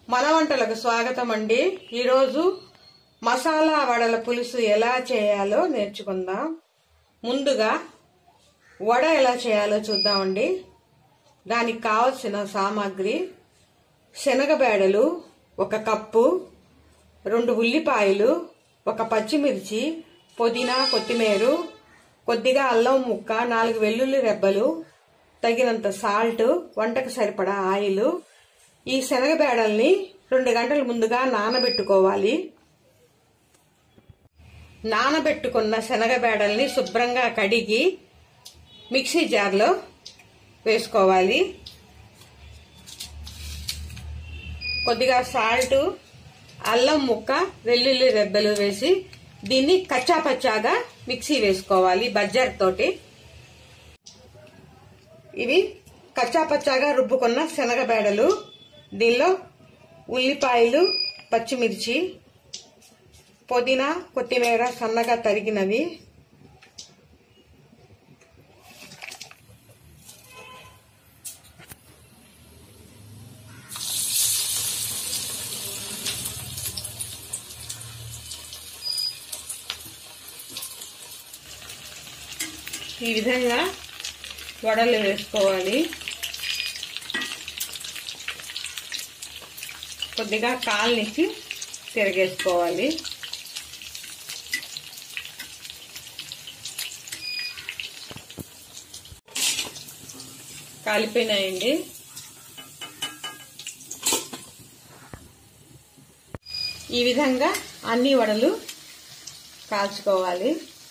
మన వంటలకు స్వాగతం అండి ఈరోజు మసాలా వడల పులుసు ఎలా చేయాలో నేర్చుకుందాం ముందుగా వడ ఎలా చేయాలో చూద్దామండి దానికి కావలసిన సామాగ్రి శనగబేడలు ఒక కప్పు రెండు ఉల్లిపాయలు ఒక పచ్చిమిర్చి పుదీనా కొత్తిమీర కొద్దిగా అల్లం ముక్క నాలుగు వెల్లుల్లి రెబ్బలు తగినంత సాల్ట్ వంటకు సరిపడా ఆయిల్ ఈ శనగబేడల్ని రెండు గంటల ముందుగా నానబెట్టుకోవాలి నానబెట్టుకున్న శనగబేడల్ని శుభ్రంగా కడిగి మిక్సీ జార్లో వేసుకోవాలి కొద్దిగా సాల్ట్ అల్లం ముక్క వెల్లుల్లి రెబ్బలు వేసి దీన్ని కచ్చా పచ్చాగా మిక్సీ వేసుకోవాలి బజ్జర్ తోటి ఇవి కచ్చా పచ్చాగా రుబ్బుకున్న శనగబేడలు దీనిలో ఉల్లిపాయలు పచ్చిమిర్చి పుదీనా కొత్తిమీర సన్నగా తరిగినవి ఈ విధంగా వడలు వేసుకోవాలి కొద్దిగా కాల్నిచ్చి తిరగేసుకోవాలి కాలిపోయినాయండి ఈ విధంగా అన్ని వడలు కాల్చుకోవాలి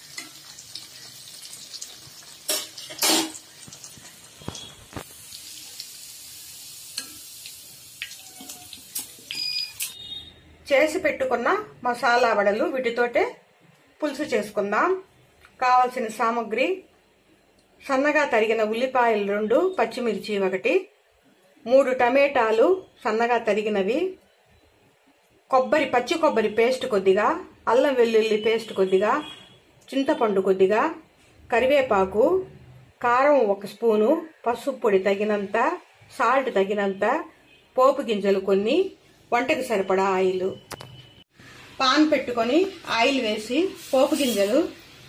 చేసి పెట్టుకున్న మసాలా వడలు వీటితోటే పులుసు చేసుకుందాం కావలసిన సామాగ్రి సన్నగా తరిగిన ఉల్లిపాయలు రెండు పచ్చిమిర్చి ఒకటి మూడు టమాటాలు సన్నగా తరిగినవి కొబ్బరి పచ్చి కొబ్బరి పేస్ట్ కొద్దిగా అల్లం వెల్లుల్లి పేస్ట్ కొద్దిగా చింతపండు కొద్దిగా కరివేపాకు కారం ఒక స్పూను పసుపు పొడి తగినంత సాల్ట్ తగినంత పోపు గింజలు కొన్ని వంటకి సరిపడా ఆయిల్ పాన్ పెట్టుకొని ఆయిల్ వేసి పోపు గింజలు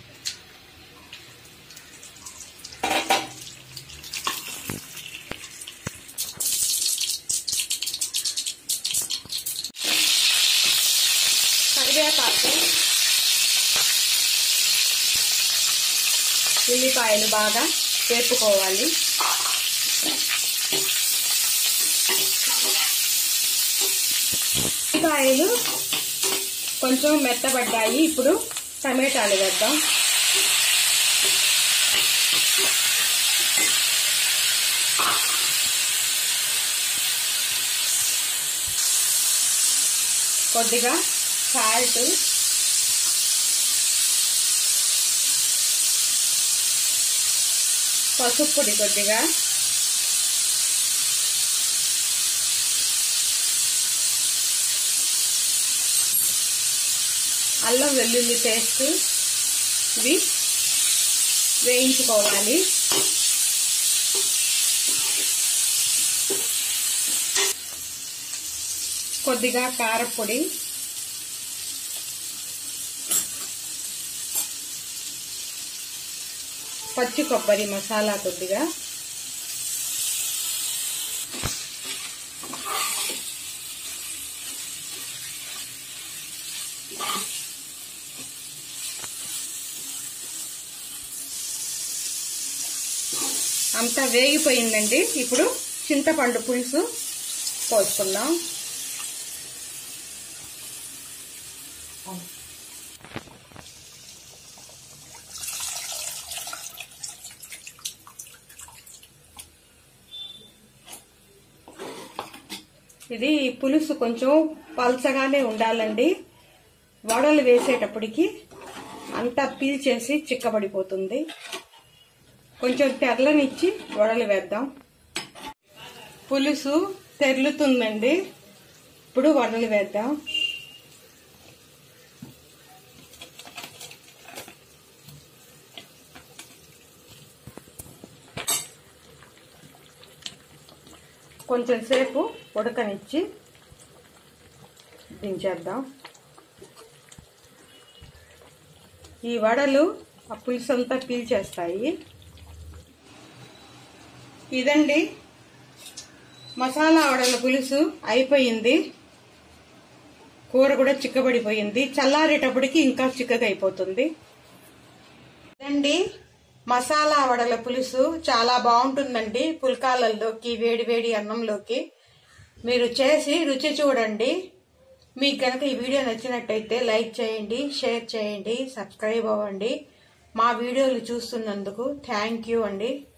కరివేపాకు ఉల్లిపాయలు బాగా వేపుకోవాలి ఉల్లిపాయలు కొంచెం మెత్తబడ్డాయి ఇప్పుడు టమాటాలు వేద్దాం కొద్దిగా సాల్ట్ పసుపు పొడి కొద్దిగా అల్లం వెల్లుల్లి పేస్ట్ ఇవి వేయించుకోవాలి కొద్దిగా కారపొడి పచ్చి కొబ్బరి మసాలా కొద్దిగా అంతా వేగిపోయిందండి ఇప్పుడు చింతపండు పులుసు పోసుకుందాం ఇది పులుసు కొంచెం పల్చగానే ఉండాలండి వడలు వేసేటప్పటికి అంతా పీల్చేసి చిక్కబడిపోతుంది కొంచెం తెరలనిచ్చి వడలు వేద్దాం పులుసు తెరులుతుందండి ఇప్పుడు వడలు వేద్దాం కొంచెం సేపు ఉడకనిచ్చి దించేద్దాం ఈ వడలు ఆ పులుసు అంతా పీల్చేస్తాయి ఇదండి మసాలా వడల పులుసు అయిపోయింది కూర కూడా చిక్కబడిపోయింది చల్లారేటప్పటికి ఇంకా చిక్కగా అయిపోతుంది ఇదండి మసాలా వడల పులుసు చాలా బాగుంటుందండి పుల్కాలల్లోకి వేడి వేడి అన్నంలోకి మీరు చేసి రుచి చూడండి మీకు కనుక ఈ వీడియో నచ్చినట్టయితే లైక్ చేయండి షేర్ చేయండి సబ్స్క్రైబ్ అవ్వండి మా వీడియోలు చూస్తున్నందుకు థ్యాంక్ యూ అండి